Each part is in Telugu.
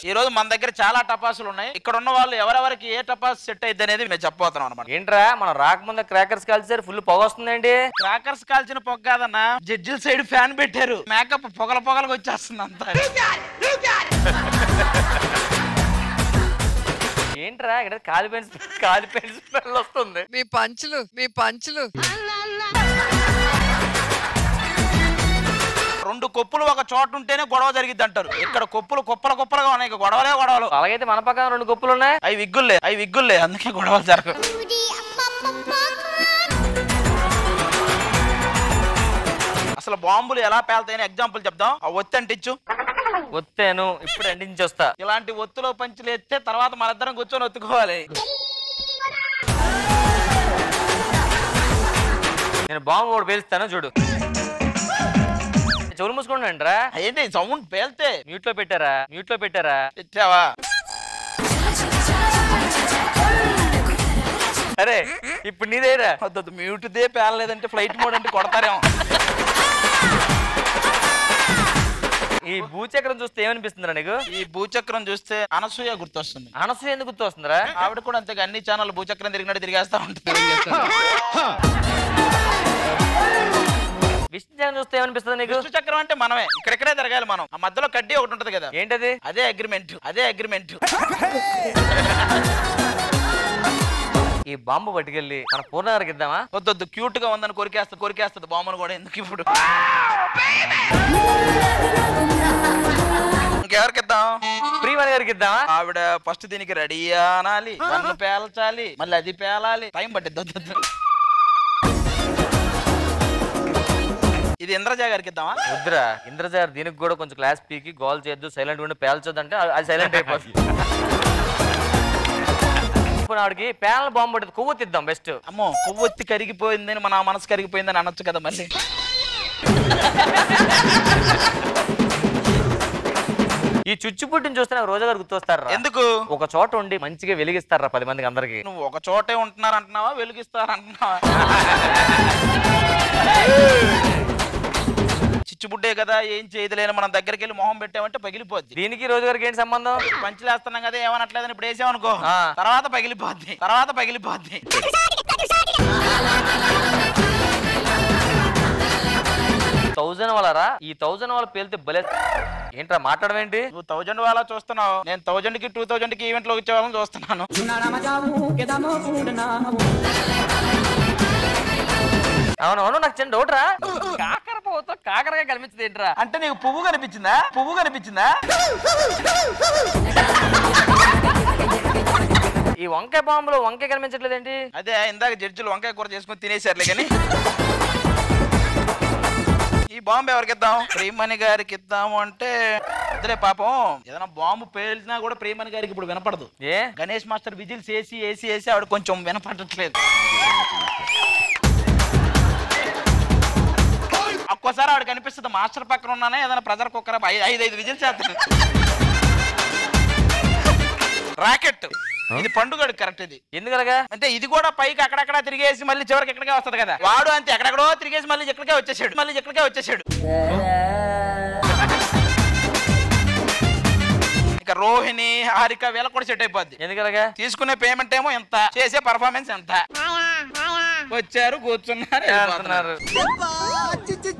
ఈ రోజు మన దగ్గర చాలా టపాసులు ఉన్నాయి ఇక్కడ ఉన్న వాళ్ళు ఎవరెవరికి ఏ టపాస్ సెట్ అయింది అనేది మేము చెప్పబోతున్నాం అనమాట ఏంట్రా మనం రాకముందే క్రాకర్స్ కలిసారు ఫుల్ పొగ వస్తుందండి క్రాకర్స్ కాల్చిన పొగ కాదన్న జడ్జిల సైడ్ ఫ్యాన్ పెట్టారు మేకప్ పొగల పొగలకు వచ్చేస్తుంది అంతా ఏంట్రా ఇక్కడ కాలిపోయిన కాలిపోయిన స్మెల్ వస్తుంది మీ పంచులు మీ పంచులు రెండు కొప్పులు ఒక చోట ఉంటేనే గొడవ జరిగిద్ది అంటారు ఇక్కడ కొప్పులు కుప్పల కుప్పలుగా ఉన్నాయి ఇక గొడవలే గొడవలు అలాగైతే మన పక్కన రెండు గొప్పలు ఉన్నాయి అవి విగ్గుల్లే అవి విగ్గుల్లే అందుకే గొడవలు జరగవు అసలు బాంబులు ఎలా పేలుతాయని ఎగ్జాంపుల్ చెప్దాం ఆ ఒత్తి అంటించు వస్తాను ఇప్పుడు అంటించి వస్తా ఇలాంటి ఒత్తులో పంచులు ఎత్తే తర్వాత మనిద్దరం కూర్చొని ఒత్తుకోవాలి నేను బాంబు కూడా పేలుస్తాను చూడు చెవులు మూసుకోండి రా ఏంటి సౌండ్ పేల్తే మ్యూట్ లో పెట్టారా మ్యూట్ లో పెట్టారా తెచ్చావా అరే ఇప్పుడు నీదేరా వద్దొద్దు మ్యూట్ దే పేలలేదంటే ఫ్లైట్ మోడ్ అంటే కొడతారేమో ఈ భూచక్రం చూస్తే ఏమనిపిస్తుందిరా నీకు ఈ భూచక్రం చూస్తే అనసూయ గుర్తొస్తుంది అనసూయ ఎందుకు గుర్తొస్తుందిరా ఆవిడ కూడా అంతే అన్ని ఛానల్ భూచక్రం తిరిగినట్టు తిరిగేస్తా ఉంటుంది విష్ణు జగన్ చూస్తే ఏమనిపిస్తుంది నీకు విష్ణు చక్రం అంటే మనమే ఇక్కడిక్కడే తిరగాలి మనం ఆ మధ్యలో కడ్డీ ఒకటి ఉంటది కదా ఏంటది అదే అగ్రిమెంట్ అదే అగ్రిమెంట్ ఈ బాంబు పట్టుకెళ్ళి మన పూర్ణగారికి ఇద్దామా వద్దొద్దు క్యూట్ గా ఉందని కొరికేస్తుంది కొరికేస్తుంది బామ్మను కూడా ఎందుకు ఇప్పుడు ఇంకెవరికి ఇద్దాం ప్రియమణి గారికి ఇద్దామా ఆవిడ ఫస్ట్ దీనికి రెడీ అనాలి కన్ను పేల్చాలి మళ్ళీ అది పేలాలి టైం పట్టిద్ది వద్దొద్దు ఇది ఇంద్రజ గారికి ఇద్దామా వద్దురా ఇంద్రజార్ దీనికి కూడా కొంచెం క్లాస్ పీకి గోల్ చేయొద్దు సైలెంట్ ఉండి పేల్చొద్దు అంటే అది సైలెంట్ అయిపోతుంది ఇప్పుడు ఆవిడకి ప్యానల్ బాంబు పడుతుంది కొవ్వొత్తిద్దాం బెస్ట్ అమ్మో కొవ్వొత్తి కరిగిపోయిందని మన మనసు కరిగిపోయిందని అనొచ్చు కదా మళ్ళీ ఈ చుచ్చుపుట్టిని చూస్తే నాకు రోజా గారు గుర్తొస్తారా ఎందుకు ఒక చోట ఉండి మంచిగా వెలిగిస్తారా పది మందికి అందరికి నువ్వు ఒక చోటే ఉంటున్నారు అంటున్నావా వెలిగిస్తారు అంటున్నావా చిచ్చుబుడ్డే కదా ఏం చేయదులేని మనం దగ్గరికి వెళ్ళి మొహం పెట్టామంటే పగిలిపోద్ది దీనికి రోజు గారికి ఏంటి సంబంధం పంచులేస్తున్నాం కదా ఏమనట్లేదని ఇప్పుడు వేసామనుకో ఆ. తర్వాత పగిలిపోద్ది తర్వాత పగిలిపోద్ది థౌజండ్ వాళ్ళరా ఈ థౌజండ్ వాళ్ళ పేలితే భలే ఏంట్రా మాట్లాడడం ఏంటి నువ్వు థౌజండ్ వాళ్ళ చూస్తున్నావు నేను థౌజండ్ కి టూ థౌజండ్ కి ఈవెంట్ లో వచ్చే వాళ్ళని చూస్తున్నాను అవునవును నాకు చిన్న డౌట్ రా కాకర పోతా కాకరగా కనిపించదు ఏంట్రా అంటే నీకు పువ్వు కనిపించిందా పువ్వు కనిపించిందా ఈ వంకాయ బాంబులో వంకాయ కనిపించట్లేదు ఏంటి అదే ఇందాక జడ్జిలు వంకాయ కూర చేసుకుని తినేసారులే కానీ ఈ బాంబు ఎవరికి ఇద్దాం ప్రియమణి గారికి ఇద్దాము అంటే ఇద్దరే పాపం ఏదైనా బాంబు పేలినా కూడా ప్రియమణి గారికి ఇప్పుడు వినపడదు ఏ గణేష్ మాస్టర్ విజిల్స్ వేసి వేసి వేసి ఆవిడ కొంచెం వినపడట్లేదు ఒక్కోసారి ఆవిడ కనిపిస్తుంది మాస్టర్ పక్కన ఉన్నానే ఏదైనా ప్రెజర్ కుక్కర్ ఐదు ఐదు విజిల్స్ చేస్తాను రాకెట్ ఇది పండుగ కరెక్ట్ ఇది ఎందుకలగా అంటే ఇది కూడా పైకి అక్కడక్కడ తిరిగేసి మళ్ళీ చివరికి ఎక్కడికే వస్తది కదా వాడు అంతే ఎక్కడెక్కడో తిరిగేసి మళ్ళీ ఎక్కడికే వచ్చేసాడు మళ్ళీ ఎక్కడికే వచ్చేసాడు ఇక రోహిణి హారిక వీళ్ళకి కూడా సెట్ అయిపోద్ది ఎందుకలగా తీసుకునే పేమెంట్ ఏమో ఎంత చేసే పర్ఫార్మెన్స్ ఎంత వచ్చారు కూర్చున్నారు వెళ్ళిపోతున్నారు. అంటున్నారు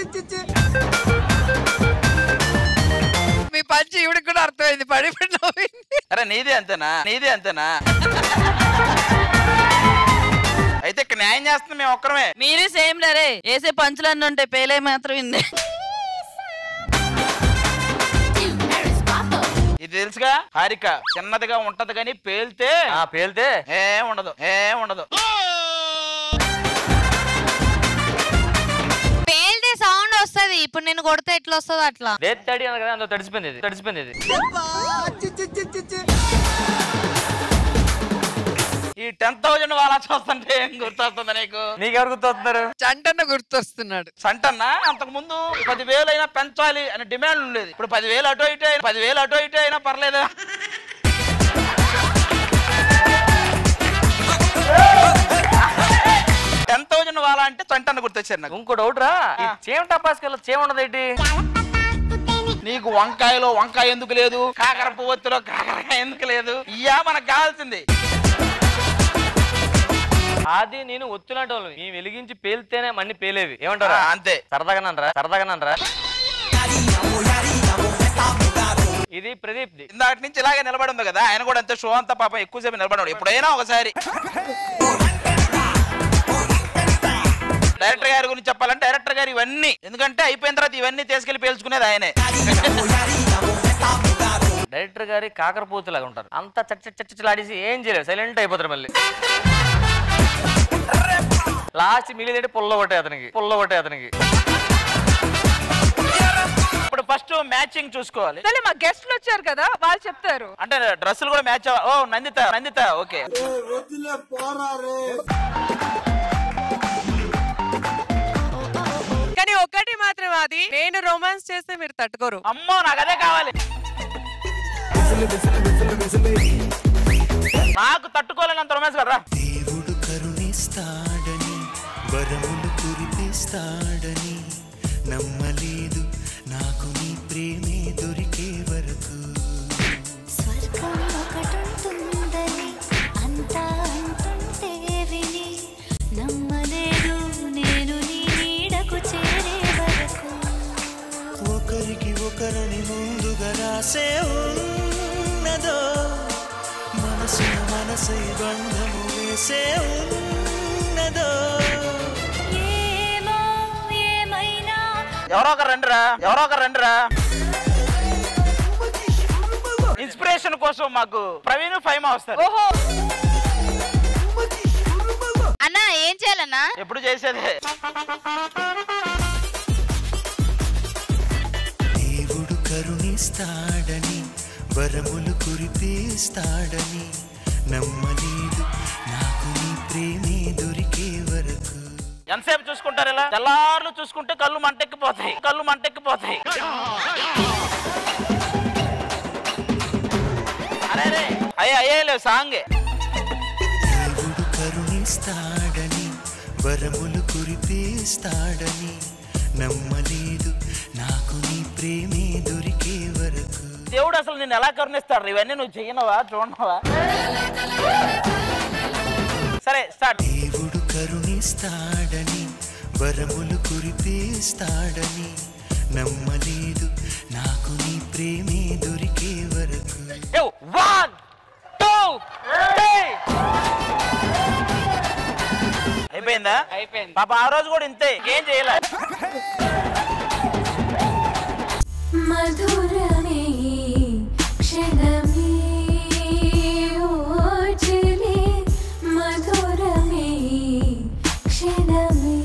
మీ పంచి ఈవిడికి కూడా అర్థమైంది పడి పడి నవ్వింది అరే నీదే అంతేనా నీదే అంతేనా అయితే ఇక్కడ న్యాయం చేస్తుంది మేము ఒక్కరమే మీరు సేమ్ రే వేసే పంచులన్నీ ఉంటాయి పేలే మాత్రం ఇందే ఇది తెలుసుగా హారిక చిన్నదిగా ఉంటది కానీ పేలితే ఆ పేలితే ఏం ఉండదు ఏం ఉండదు పేల్తే సౌండ్ వస్తది ఇప్పుడు నేను కొడితే ఎట్లా వస్తుందో అట్లా లేదు తడి అన్న కదా అందులో తడిసిపోయింది ఇది తడిసిపోయింది ఇది ఈ టెన్ థౌజండ్ వాళ్ళ చూస్తుంటే ఏం గుర్తొస్తుంది నీకు నీకెవరు గుర్తొస్తున్నారు చంటన్న గుర్తొస్తున్నాడు సంటన్నా అంతకు ముందు పదివేలు అయినా పెంచాలి అనే డిమాండ్ ఉండేది ఇప్పుడు పదివేలు అటో ఇటు అయినా పదివేలు అటో ఇటు అయినా పర్లేదా టెన్ థౌజండ్ వాళ్ళ అంటే చంటన్న గుర్తొచ్చారు నాకు ఇంకో డౌట్ రా ఈ చేమ టపాస్కి చీమ ఉండదు ఏంటి నీకు వంకాయలో వంకాయ ఎందుకు లేదు కాకర పువ్వొత్తులో కాకరకాయ ఎందుకు లేదు ఇయ్యా మనకు కావాల్సింది అది నేను ఒత్తులాంటి వాళ్ళు మేము వెలిగించి పేలితేనే మన్ని పేలేవి ఏమంటారా ఆ, అంతే సరదాగానరా సరదాగానరా ఇది ప్రదీప్ ది ఇందాటి నుంచి ఇలాగే నిలబడి ఉంది కదా ఆయన కూడా అంతే షో అంతా పాపం ఎక్కువసేపు నిలబడి ఎప్పుడైనా ఒకసారి డైరెక్టర్ గారి గురించి చెప్పాలంటే డైరెక్టర్ గారు ఇవన్నీ ఎందుకంటే అయిపోయిన తర్వాత ఇవన్నీ తీసుకెళ్లి పేల్చుకునేది ఆయనే డైరెక్టర్ గారి కాకరపోతులాగా ఉంటారు అంత చచ్చ చచ్చలాడేసి ఏం చేయలేదు సైలెంట్ అయిపోతారు మళ్ళీ లాస్ట్ మిగిలిదంటే పుల్ల ఒకటే అతనికి పుల్ల ఒకటే అతనికి ఇప్పుడు ఫస్ట్ మ్యాచింగ్ చూసుకోవాలి సరే మా గెస్ట్లు వచ్చారు కదా వాళ్ళు చెప్తారు అంటే డ్రెస్సులు కూడా మ్యాచ్ ఓ నందిత నందిత ఓకే కానీ ఒకటి మాత్రం అది నేను రొమాన్స్ చేస్తే మీరు తట్టుకోరు అమ్మో నాకు అదే కావాలి నాకు తట్టుకోలేనంత రొమాన్స్ కదా దేవుడు కరుణిస్తాడని వరములు కురిపిస్తాడని నమ్మలేదు నాకు నీ ప్రేమే దొరికే వరకు స్వర్గం ఒకటుంటుందని అంతా అంటుంటే విని నమ్మలేదు నేను నీ నీడకు చేరే వరకు ఒకరికి ఒకరని ముందుగా రాసే ఉన్నదో మనసున మనసై బంధము వేసే ఉన్నదో ఏమో ఏమైనా ఎవరో ఒక రండిరా ఎవరో ఒక రండిరా ఇన్స్పిరేషన్ కోసం మాకు ప్రవీణ్ ఫైమా వస్తారు ఓహో అన్నా ఏం చేయాలన్నా ఎప్పుడు చేసేదే దేవుడు కరుణిస్తాడని వరములు కురిపిస్తాడని నమ్మలేదు నాకు నీ ప్రేమే దొరికే వరకు ఎంతసేపు చూసుకుంటారు ఇలా తెల్లార్లు చూసుకుంటే కళ్ళు మంటెక్కిపోతాయి కళ్ళు మంటెక్కిపోతాయి అరే అరే అయ్యే అయ్యే లేవు సాంగే దేవుడు కరుణిస్తాడని వరములు కురిపిస్తాడని నమ్మలేదు నాకు నీ ప్రేమే దొరికే వరకు దేవుడు అసలు నేను ఎలా కరుణిస్తాడు ఇవన్నీ నువ్వు చెయ్యనవా చూడనవా సరే స్టార్ట్ దేవుడు కరుణిస్తాడని వరములు కురిపిస్తాడని నమ్మలేదు నాకు నీ ప్రేమే దొరికే వరకు వన్ టూ అయిపోయిందా అయిపోయింది పాప ఆ రోజు కూడా ఇంతే ఏం చేయలే మధురమే క్షణమే ఓచలే మధురమే క్షణమే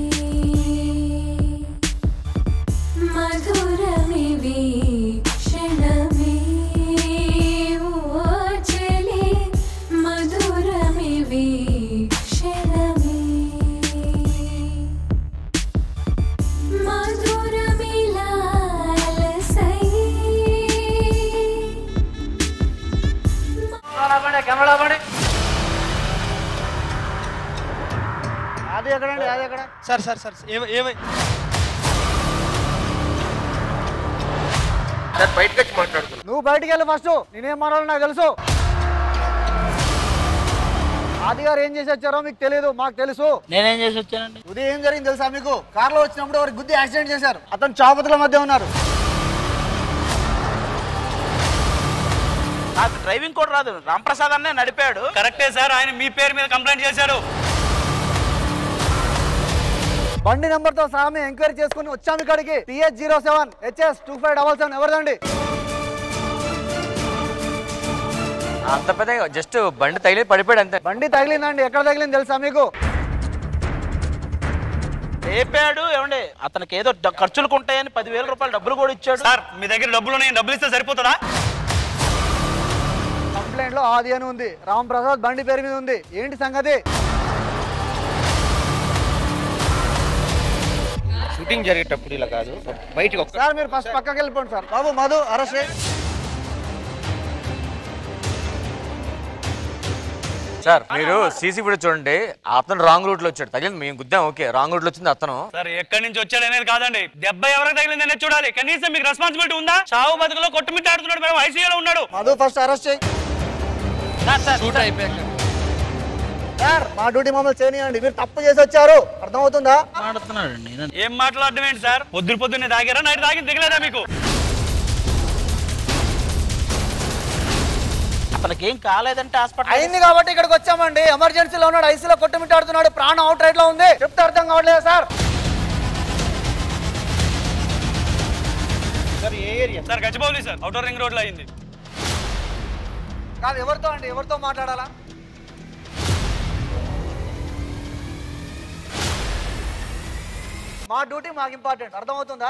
మధురమే క్షణమే ఓచలే మధురమే క్షణమే మధురమిలాలసై అది ఎక్కడండి అది ఎక్కడ సార్ సార్ సార్ ఏమై ఏమై నువ్వు బయటికి వెళ్ళి ఫస్ట్ నేనేం మాట్లాడాలి నాకు తెలుసు ఆది గారు ఏం చేసి వచ్చారో మీకు తెలియదు మాకు తెలుసు నేనేం చేసి వచ్చానండి ఉదయం ఏం జరిగింది తెలుసా మీకు కార్లో వచ్చినప్పుడు వారికి గుద్ది యాక్సిడెంట్ చేశారు అతను చాపతుల మధ్య ఉన్నారు నాకు డ్రైవింగ్ కూడా రాదు రాంప్రసాద్ అన్నే నడిపాడు కరెక్టే సార్ ఆయన మీ పేరు మీద కంప్లైంట్ చేశారు బండి నెంబర్ తో సహా మేము ఎంక్వైరీ చేసుకుని వచ్చాము ఇక్కడికి TH zero seven HS two five double seven ఎవరిదండి అంత పెద్ద జస్ట్ బండి తగిలి పడిపోయాడు అంతే బండి తగిలిందండి ఎక్కడ తగిలింది తెలుసా మీకు లేపాడు ఏమండి అతనికి ఏదో డ- ఖర్చులకు ఉంటాయని పదివేల రూపాయలు డబ్బులు కూడా ఇచ్చాడు సార్ మీ దగ్గర డబ్బులు ఉన్నాయి డబ్బులు ఇస్తే సరిపోతుందా కంప్లైంట్ లో ఆది అని ఉంది రామ్ ప్రసాద్ బండి పేరు మీద ఉంది ఏంటి సంగతి షూటింగ్ జరిగేటప్పుడు ఇలా కాదు బయటకు ఒక్క సార్ మీరు ఫస్ట్ పక్కకి వెళ్ళిపోండి సార్ బాబు మధు అరెస్ట్ సార్ మీరు సీసీ ఫుటేజ్ చూడండి అతను రాంగ్ రూట్ లో వచ్చాడు తగిలింది మేము గుద్దాం ఓకే రాంగ్ రూట్ లో వచ్చింది అతను సార్ ఎక్కడి నుంచి వచ్చాడు అనేది కాదండి దెబ్బ ఎవరికి తగిలింది అనేది చూడాలి కనీసం మీకు రెస్పాన్సిబిలిటీ ఉందా చావు బతుకులో కొట్టుమిట్ట ఆడుతున్నాడు మేడం ఐసీయూలో ఉన్నాడు మధు ఫస్ట్ అరెస్ట్ చేయి షూట్ అయిపోయాక సార్ మా డ్యూటీ మమ్మల్ని చేయనియండి మీరు తప్పు చేసి వచ్చారు అర్థమవుతుందా మాట్లాడుతున్నాడు ఏం మాట్లాడడం ఏంటి సార్ పొద్దున పొద్దున్నే తాగారా నైట్ తాగి దిగలేదా మీకు అతనికి ఏం కాలేదంటే హాస్పిటల్ అయింది కాబట్టి ఇక్కడికి వచ్చామండి ఎమర్జెన్సీలో ఉన్నాడు ఐసీలో కొట్టుమిట్టాడుతున్నాడు ప్రాణం అవుట్ రైట్ లో ఉంది చెప్తే అర్థం కావట్లేదు సార్ సార్ ఏ area sir Gachibowli sir outer ring road లో అయింది కాదు ఎవరితో అండి ఎవరితో మాట్లాడాలా మా డ్యూటీ మాకు ఇంపార్టెంట్ అర్థమవుతుందా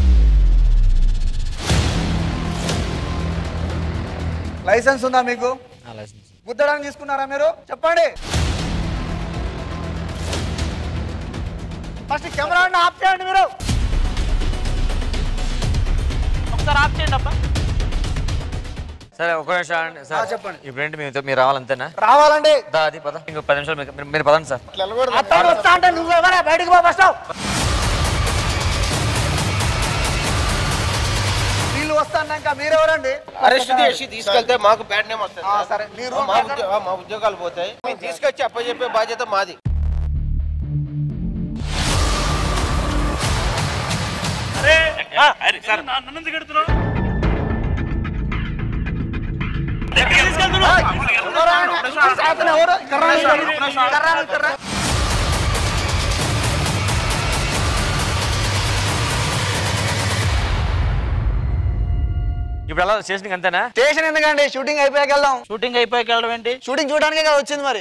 లైసెన్స్ ఉందా మీకు గుద్దడానికి తీసుకున్నారా మీరు చెప్పండి ఫస్ట్ కెమెరా ఆఫ్ చేయండి మీరు ఒకసారి ఆఫ్ చేయండి అబ్బా సరే ఒక నిమిషం ఆగండి. సార్ ఆ, చెప్పండి. ఇప్పుడేంటి మీతో మీరు రావాలంతేనా రావాలండి దా అది పద ఇంకో పది నిమిషాలు మీరు- మీరు- మీరు పదండి సార్ అతను వస్తా అంటే నువ్వు ఎవరా బయటికి పో ఫస్ట్ వీళ్ళు వస్తాన్నాక మీరెవరండి అరెస్ట్ చేసి తీసుకెళ్తే మాకు బ్యాడ్ నేమ్ వస్తుంది ఆ, సార్. సరే మీరు మా ఉద్యో- ఆ, మా ఉద్యోగాలు పోతాయి మేము తీసుకొచ్చి అప్పచెప్పే బాధ్యత మాది సార్ నన్ను ఎందుకు ఎడుతున్నావు ఎక్కడికి తీసుకెళ్తున్నావు? అతను ఎవరు కర్రా కర్రా కర్రా ఇప్పుడు ఎలా స్టేషన్కి అంతేనా స్టేషన్ ఎందుకండి షూటింగ్ అయిపోయాక వెళ్దాం షూటింగ్ అయిపోయాక వెళ్ళడం ఏంటి షూటింగ్ చూడడానికే కదా వచ్చింది మరి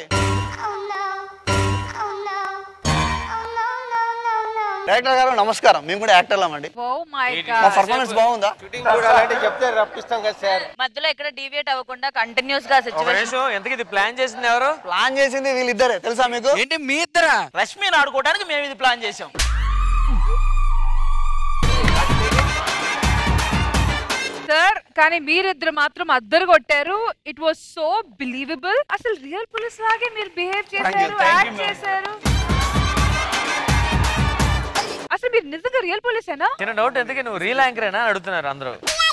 డైరెక్టర్ గారు నమస్కారం మేము కూడా యాక్టర్లం అండి ఓ మై మా పర్ఫార్మెన్స్ బాగుందా షూటింగ్ చూడాలంటే చెప్తే రప్పిస్తాం కదా సార్ మధ్యలో ఎక్కడ డీవియేట్ అవ్వకుండా కంటిన్యూస్ గా ఒక సిచ్యువేషన్ నిమిషం ఎంతకి ఇది ప్లాన్ చేసింది ఎవరు ప్లాన్ చేసింది వీళ్ళిద్దరే తెలుసా మీకు ఏంటి మీ ఇద్దరా రష్మిని ఆడుకోవడానికి మేము ఇది ప్లాన్ చేసాం సార్ కానీ మీరిద్దరు మాత్రం అద్దరు కొట్టారు ఇట్ వాస్ సో బిలీవబుల్ అసలు రియల్ పోలీస్ లాగే మీరు బిహేవ్ చేశారు యాక్ట్ చేశారు అసలు మీరు నిజంగా రియల్ పోలీసేనా చిన్న డౌట్ ఎందుకు నువ్వు రీల్ యాంకరేనా అని అడుగుతున్నారు అందరూ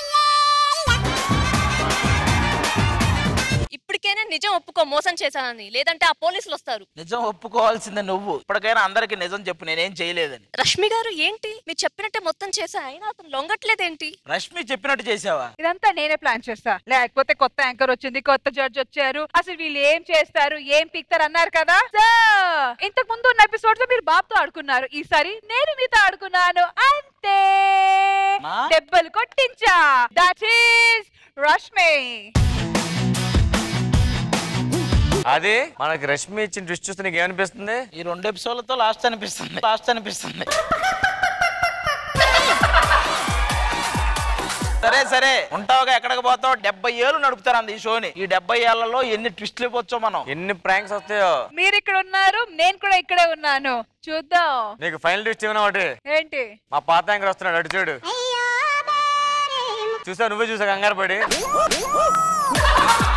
ఇప్పటికైనా నిజం ఒప్పుకో మోసం చేశానని లేదంటే ఆ పోలీసులు వస్తారు నిజం ఒప్పుకోవాల్సిందే నువ్వు ఇప్పటికైనా అందరికి నిజం చెప్పు నేనేం చేయలేదని రష్మి గారు ఏంటి మీరు చెప్పినట్టే మొత్తం చేశా అయినా అతను లొంగట్లేదేంటి రష్మి చెప్పినట్టు చేసావా ఇదంతా నేనే ప్లాన్ చేస్తా లేకపోతే కొత్త యాంకర్ వచ్చింది కొత్త జడ్జ్ వచ్చారు అసలు వీళ్ళు ఏం చేస్తారు ఏం పీక్తారు అన్నారు కదా సో ఇంతకు ముందు ఉన్న ఎపిసోడ్స్ లో మీరు బాబుతో ఆడుకున్నారు ఈసారి నేను మీతో ఆడుకున్నాను అంతే మా? దెబ్బలు కొట్టించా దట్ ఈస్ రష్మి అది మనకి రష్మి ఇచ్చిన ట్విస్ట్ చూస్తే నీకు ఏమనిపిస్తుంది ఈ రెండు ఎపిసోడ్లతో లాస్ట్ అనిపిస్తుంది లాస్ట్ అనిపిస్తుంది సరే సరే ఉంటావుగా ఎక్కడికి పోతావు డెబ్బై ఏళ్ళు నడుపుతారు అంది ఈ షోని ఈ డెబ్బై ఏళ్లలో ఎన్ని ట్విస్ట్లు ఇవ్వచ్చో మనం ఎన్ని ప్రాంక్స్ వస్తాయో మీరు ఇక్కడ ఉన్నారు నేను కూడా ఇక్కడే ఉన్నాను చూద్దాం నీకు ఫైనల్ ట్విస్ట్ ఏమైనా ఒకటి ఏంటి మా పాత యాంకర్ వస్తున్నాడు అటు చూడు చూసా నువ్వే చూసా కంగారు పడి